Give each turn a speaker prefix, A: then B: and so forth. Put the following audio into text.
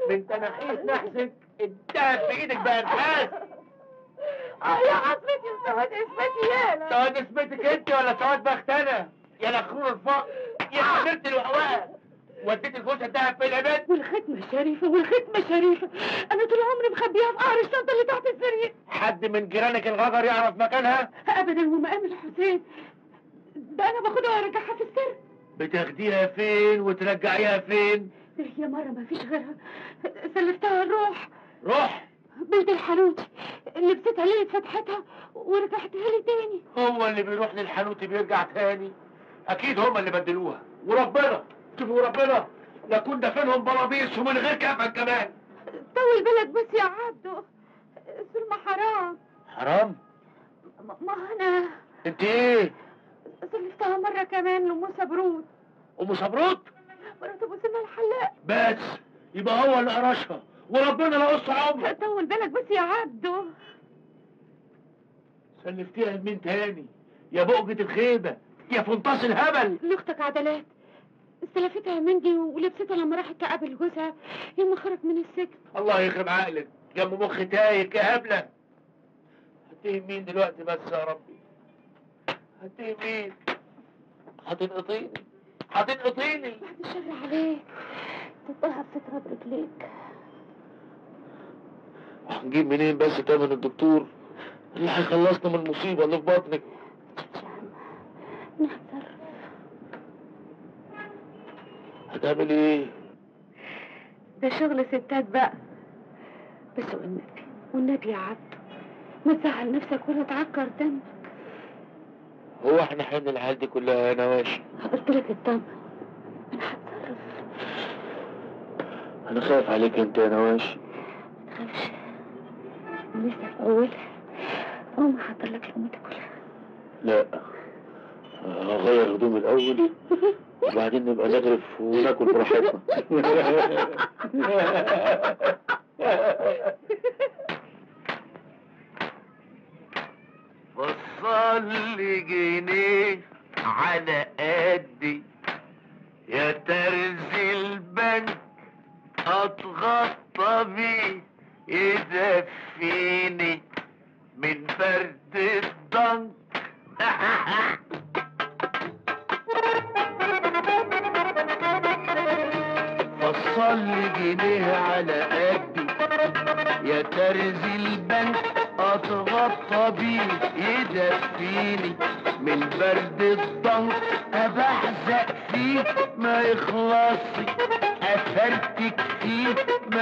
A: من تناحيس نحسك انتهت في ايدك بقى نحاس
B: اه يا عصمتي سواد اسمتي يالا
A: سواد اسمتك انت ولا سواد بخت انا يا لخرور الفقر يا حبيبه الوقواء وديت الفوشه الدهب في العباد
B: والختمة الشريفة والختمة الشريفة أنا طول عمري مخبيها في قعر الشنطة اللي تحت السرير
A: حد من جيرانك الغجر يعرف مكانها
B: أبدا ومقام الحسين ده أنا باخدها وأرجعها في السر
A: بتاخديها فين وترجعيها فين
B: هي مرة ما فيش غيرها سلفتها الروح
A: روح
B: بيت الحانوتي لبستها ليلة فتحتها ورجعتها لي تاني
A: هو اللي بيروح للحانوت بيرجع تاني اكيد هم اللي بدلوها وربنا شوفوا ربنا لكون دفنهم بلابيس ومن غير كفن كمان
B: طول بالك بس يا عبدو سلمى حرام
A: حرام
B: م- ما أنا
A: انت ايه
B: سلفتها مرة كمان لموسى برود
A: ام صبروت
B: مرات أبو سلمى الحلاق
A: بس يبقى هو اللي قرشها وربنا لا قص عمره
B: طول بالك بس يا عبدو
A: سلفتيها لمين تاني يا بؤجة الخيبة يا فنطاس الهبل
B: لاختك عدلات استلفتها مندي ولبستها لما راحت تقابل جوزها يوم ما خرج من السجن
A: الله يخرب عقلك جنب مخ تايك يا هبلة هتهم مين دلوقتي بس يا ربي هتهم مين هتنقطيني هتنقطيني
B: بعد الشر عليك تطهر سترة برجليك
A: هنجيب منين بس تمن الدكتور اللي هيخلصنا من المصيبة اللي في بطنك
B: مش عم نحذر
A: هتعمل ايه
B: ده شغل ستات بقى بس والنبي والنبي يا عبد ما تزعل نفسك ولا تعكر دمك
A: هو احنا حمل الحال دي كلها يا نواشي
B: قلت لك الدم انا هتصرف
A: انا خايف عليك انت يا نواشي
B: ما تخافش لسه في اولها اقوم احضر لك لقمة تاكلها
A: لا هغير هدومي الاول وبعدين نبقى نغرف وناكل براحتنا وصل لي جنيه على قدي يا ترزي البنك اتغطى بيه يدفيني من برد الضنك فصل لي جنيه على قدي يا ترزي البنك اتغطى بيه يدفيني من برد الضنك ابحزق فيه ما يخلصي افرتك فيه ما